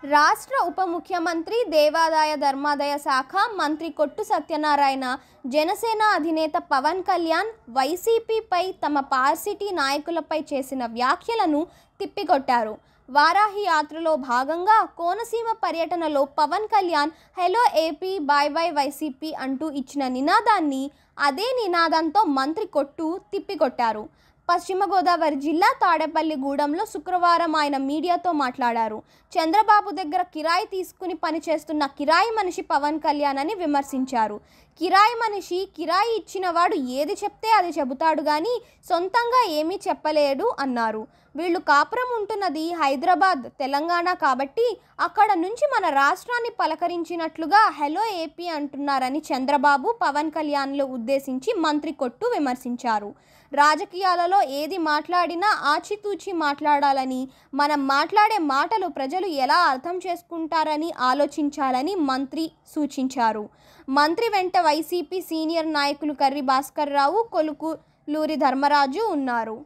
రాష్ట్ర ఉప ముఖ్యమంత్రి దేవాదాయ ధర్మాదాయ శాఖ మంత్రి కొట్టు సత్యనారాయణ జనసేన అధినేత పవన్ కళ్యాణ్ వైసీపీపై తమ పార్సిటీ నాయకులపై చేసిన వ్యాఖ్యలను తిప్పికొట్టారు వారాహి యాత్రలో భాగంగా కోనసీమ పర్యటనలో Pawan Kalyan hello AP bye bye YCP అంటూ ఇచ్చిన నినాదాన్ని అదే నినాదంతో మంత్రి కొట్టు తిప్పికొట్టారు పశ్చిమ గోదావరి జిల్లా తాడేపల్లిగూడెంలో శుక్రవారం ఆయన మీడియాతో మాట్లాడారు చంద్రబాబు దగ్గర కిరాయి తీసుకుని పనిచేస్తున్న కిరాయి మనిషి పవన్ కళ్యాణ్ అని విమర్శించారు కిరాయి మనిషి కిరాయి ఇచ్చినవాడు ఏది చెప్తే అది చెబుతాడు కానీ సొంతంగా ఏమీ చెప్పలేడు అన్నారు వీళ్ళు కాపురం ఉంటున్నది హైదరాబాద్ తెలంగాణ కాబట్టి అక్కడ నుంచి మన రాష్ట్రాన్ని పలకరించినట్లుగా హలో ఏపీ అంటున్నారని చంద్రబాబు పవన్ కళ్యాణ్లు ఉద్దేశించి మంత్రి కొట్టు విమర్శించారు రాజకీయాలలో ఏది మాట్లాడినా ఆచితూచి మాట్లాడాలని మనం మాట్లాడే మాటలు ప్రజలు ఎలా అర్థం చేసుకుంటారని ఆలోచించాలని మంత్రి సూచించారు మంత్రి వెంట వైసీపీ సీనియర్ నాయకులు కర్రి భాస్కర్ రావు కొలుకులూరి ధర్మరాజు ఉన్నారు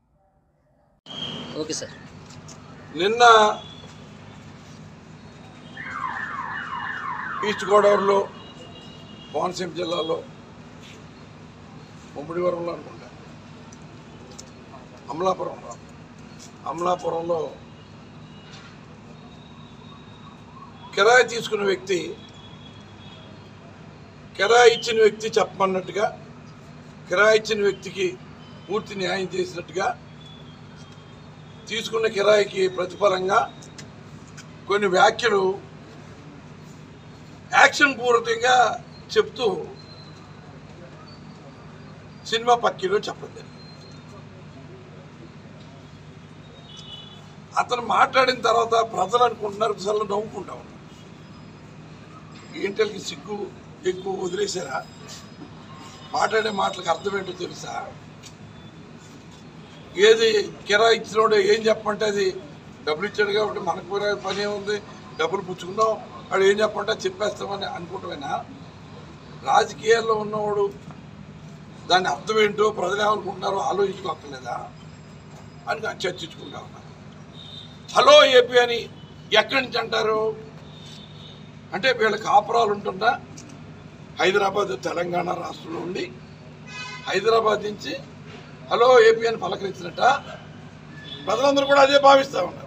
ఓకే సార్ నిన్న ఈస్ట్ గోదావరిలో కోనసీమ జిల్లాలో ముమ్మడివరంలో అనుకుంటా అమలాపురంలో అమలాపురంలో కిరాయి తీసుకున్న వ్యక్తి కిరాయి ఇచ్చిన వ్యక్తి చెప్పమన్నట్టుగా కిరాయి ఇచ్చిన వ్యక్తికి పూర్తి న్యాయం చేసినట్టుగా తీసుకున్న కిరాయికి ప్రతిఫలంగా కొన్ని వ్యాఖ్యలు యాక్షన్ పూర్వకంగా చెప్తూ సినిమా పక్కీలో చెప్పడం జరిగింది అతను మాట్లాడిన తర్వాత ప్రజలు అనుకుంటున్నారు ప్రజలు నవ్వుకుంటా ఉన్నారు ఏంటలకి సిగ్గు ఎక్కువ వదిలేశారా మాట్లాడే మాటలకు అర్థం ఏంటో తెలుసా ఏది కిరాయి ఇచ్చినోడు ఏం చెప్పమంటే అది డబ్బులు ఇచ్చాడు కాబట్టి మనకు కూడా పని ఏముంది డబ్బులు పుచ్చుకుందాం వాడు ఏం చెప్పమంటే అది చెప్పేస్తామని అనుకుంటామేనా రాజకీయాల్లో ఉన్నవాడు దాని అర్థం ఏంటో ప్రజలు ఏమనుకుంటున్నారో ఆలోచించుకోక్కర్లేదా అని నేను చర్చించుకుంటా ఉన్నా హలో ఏపీ అని ఎక్కడి నుంచి అంటారు అంటే వీళ్ళ కాపురాలు ఉంటుందా హైదరాబాద్ తెలంగాణ రాష్ట్రంలో ఉండి హైదరాబాద్ నుంచి హలో ఏపీ అని పలకరించినట్ట ప్రజలందరూ కూడా అదే భావిస్తూ ఉన్నారు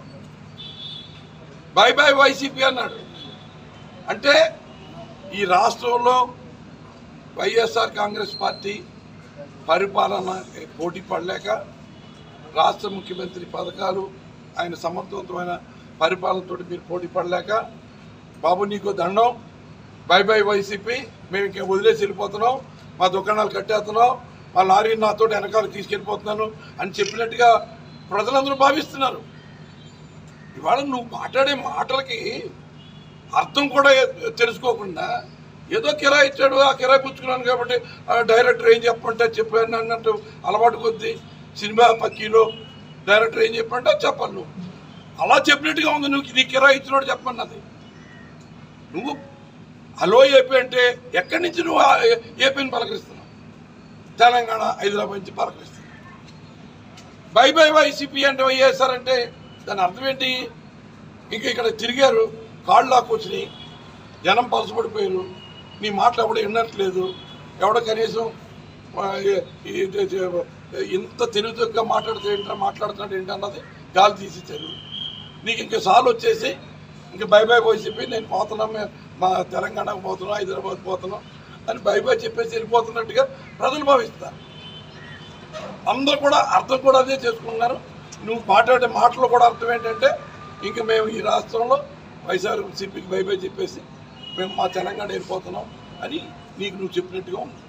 బై బై వైసీపీ అన్నాడు అంటే ఈ రాష్ట్రంలో వైఎస్ఆర్ కాంగ్రెస్ పార్టీ పరిపాలన పోటీ పడలేక రాష్ట్ర ముఖ్యమంత్రి పథకాలు ఆయన సమర్థవంతమైన పరిపాలనతో మీరు పోటీ పడలేక బాబు నీకు దండం బై బై వైసీపీ మేము ఇంకా వదిలేసి వెళ్ళిపోతున్నాం మా దుకాణాలు కట్టేస్తున్నాం మా లారీ నాతో వెనకాల తీసుకెళ్ళిపోతున్నాను అని చెప్పినట్టుగా ప్రజలందరూ భావిస్తున్నారు ఇవాళ నువ్వు మాట్లాడే మాటలకి అర్థం కూడా తెలుసుకోకుండా ఏదో కిరాయి ఇచ్చాడు ఆ కిరాయి పుచ్చుకున్నాను కాబట్టి ఆ డైరెక్టర్ ఏం చెప్పంటే చెప్పాను అన్నట్టు అలవాటు కొద్ది సినిమా పక్కీలో డైరెక్టర్ ఏం చెప్పంటే అది చెప్పాలి నువ్వు అలా చెప్పినట్టుగా ఉంది నువ్వు నీ కిరాయి ఇచ్చినోడు చెప్పన్నది నువ్వు హలో ఏపీ అంటే ఎక్కడి నుంచి నువ్వు ఆ ఏ- ఏపీని పలకరిస్తున్నావు తెలంగాణ హైదరాబాద్ నుంచి పలకరిస్తున్నావు బై బై వైసీపీ అంటే వైఎస్ఆర్ అంటే దాని అర్థం ఏంటి ఇంకా ఇక్కడ తిరిగారు కాళ్ళు లాక్కొచ్చినాయి జనం పలసపడిపోయారు నీ మాటలు ఎవడో వినట్లేదు ఎవడో కనీసం ఆ, ఈ- ఈ- ఈ- ఇంత తెలివితేటగా మాట్లాడితే ఏంటో మాట్లాడుతున్నాడు ఏంటి అన్నది గాలి తీసిచ్చారు నీకు ఇంకా సార్లు వచ్చేసి ఇంకా బై బై వైసీపీ నేను పోతున్నాం మే- మా తెలంగాణకు పోతున్నాం హైదరాబాద్ పోతున్నాం అని బై బై చెప్పేసి వెళ్ళిపోతున్నట్టుగా ప్రజలు భావిస్తారు అందరూ కూడా అర్థం కూడా అదే చేసుకున్నారు నువ్వు మాట్లాడే మాటలు కూడా అర్థం ఏంటంటే ఇంక మేము ఈ రాష్ట్రంలో వైఎస్ఆర్ సిపికి బై బై చెప్పేసి మేము మా తెలంగాణ వెళ్ళిపోతున్నాం అని నీకు నువ్వు చెప్పినట్టుగా ఉంది